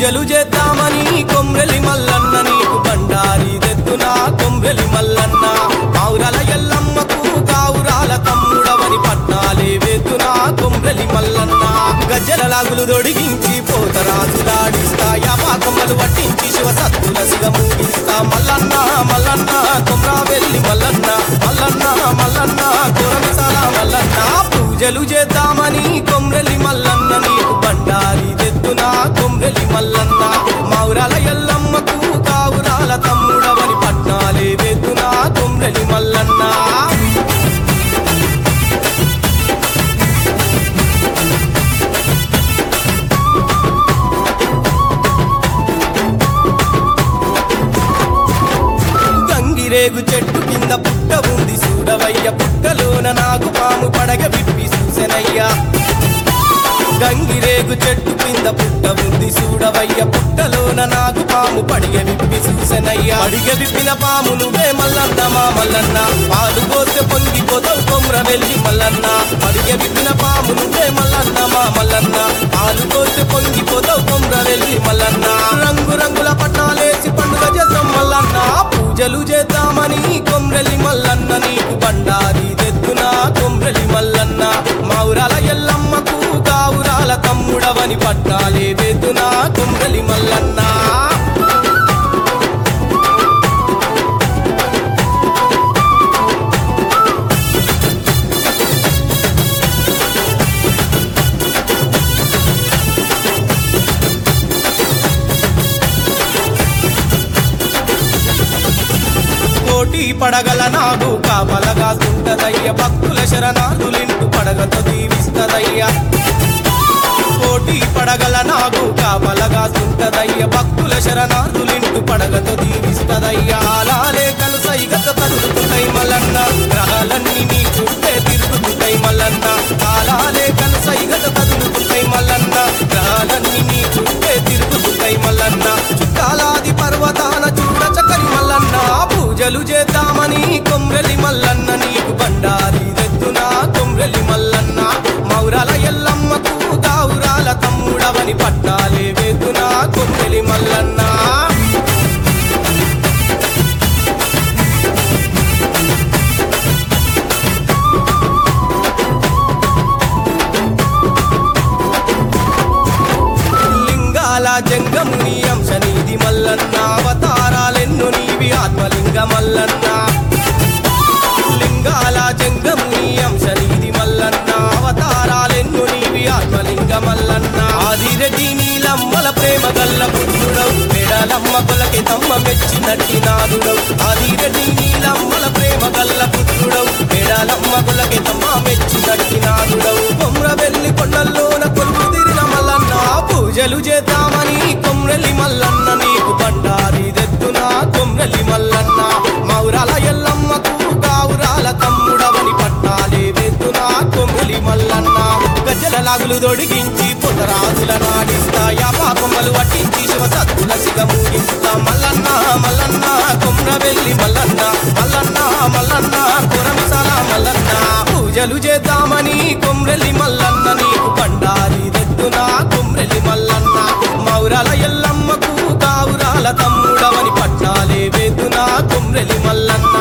పూజలు చేద్దామని కొమ్రెలి మల్లన్న నీకు బండారి తెత్తున కొమ్రెలి మల్లన్న పావురాల ఎల్లమ్మకు కావురాల తమ్ముడవని పట్నాలే వేతున కొమ్రెలి మల్లన్న గజ్జల లాగులు దొడిగించి పోతరాజులాడిస్తా యాపాకమ్మలు పట్టించి శివ సత్తుల సిగమూగిస్తా మల్లన్న మల్లన్న కొమ్రా వెళ్ళి మల్లన్న మల్లన్న మల్లన్న కొరమిసాల మల్లన్న పూజలు చేద్దామని కొమ్రెలి మల్లన్న నీకు బండారి తెత్తున కొమ్రెలి మల్లన్న మౌరాల ఎల్లమ్మకు కావురాల తమ్ముడవని పట్నాలే వేతున కొమ్రెలి మల్లన్న గంగిరేగు చెట్టు కింద పుట్ట ఉంది చూడవయ్య పుట్టలోన నాకు పాము పడగ విప్పి చూసెనయ్యా గంగిరేగు చెట్టు కింద పుట్ట ఉంది చూడవయ్య పుట్టలోన నాకు పాము పడిగ విప్పి చూసెనయ్యా అడిగ విప్పిన పాము నువ్వే మల్లన్న మా మల్లన్న పాలు పోస్తే పొంగిపోతావు కొమ్ర వెళ్ళి మల్లన్న అడిగ విప్పిన పాము నువ్వే మల్లన్న మా మల్లన్న పాలు పోస్తే పొంగిపోతావు కొమ్ర వెళ్ళి మల్లన్న రంగు రంగుల పట్నాలేసి పండుగ చేద్దాం మల్లన్న పూజలు చేద్దామని కొమ్రెలి మల్లన్న నీకు బండారి తెత్తున కొమ్రెలి మల్లన్న మౌరాల ఎల్లమ్మకు కావురాల తమ్ముడవని పట్టాలే వేతున కొమ్రెలి మల్లన్న కోటి పడగల నాగు కాపలగా సుంటదయ్య భక్తుల శరణార్థులింటు పడగతో దీవిస్తదయ్య కోటి పడగల నాగు కాపలగా సుంటదయ్య భక్తుల శరణార్థులింటు పడగతో దీవిస్తదయ్య అలాలే కలుసైగత తరుగుతుంటాయి మల్లన్న గ్రహాలన్నీ నీ చుట్టే తిరుగుతుంటాయి మల్లన్న అలాలే కలుసైగత తరుగుతుంటాయి మల్లన్న గ్రహాలన్నీ నీ చుట్టే తిరుగుతుంటాయి మల్లన్న చుట్టాలాది పర్వతాన చూడ చక్కని మల్లన్న పూజలు చేద్దామని కొమ్రెలి మల్లన్న నీకు బండారి తెత్తున కొమ్రెలి మల్లన్న మౌరాల ఎల్లమ్మకు గావురాల తమ్ముడవని పట్టాలే వేతున కొమ్రెలి మల్లన్న లింగాల జంగముని అంశ నీది మల్లన్న అవతారాలెన్ను నీవి ఆత్మలింగ మల్లన్న లింగాల జంగముని అంశ నీది మల్లన్న అవతారాలెన్ను నీవి ఆత్మలింగ మల్లన్న ఆదిరెడ్డి నీలమ్మల ప్రేమ గల్ల పుత్రుడవు మెడలమ్మ కొలకి తమ్మ మెచ్చినట్టి నాదుడవు ఆదిరెడ్డి నీలమ్మల ప్రేమ గల్ల పుత్రుడవు మెడలమ్మ కొలకి తమ్మ మెచ్చినట్టి నాదుడవు కొమ్ర వెళ్ళి కొండల్లోన కొలుపు తీరిన మల్లన్న పూజలు చేద్దామని కొమ్రెలి మల్లన్న నీకు బండారి దెత్తున కొమ్రెలి మల్లన్న మౌరాల ఎల్లమ్మకు కావురాల తమ్ముడవని పట్టాలే వెత్తున కొమ్రెలి మల్లన్న గజ్జల లాగులు దొడిగించి పుతరాజుల నాడిస్తా యాపాకొమ్మలు వట్టించి శివ సత్తుల సిగమూగిస్తా మల్లన్న మల్లన్న కొమ్ర వెళ్ళి మల్లన్న మల్లన్న మల్లన్న కొరమిసాల మల్లన్న పూజలు చేద్దామని కొమ్రెలి మల్లన్న నీకు బండారి దెత్తున కొమ్రెలి మల్లన్న మౌరాల ఎల్లమ్మకు కావురాల తమ్ముడవని పట్టాలే వేతున కొమ్రెలి మల్లన్న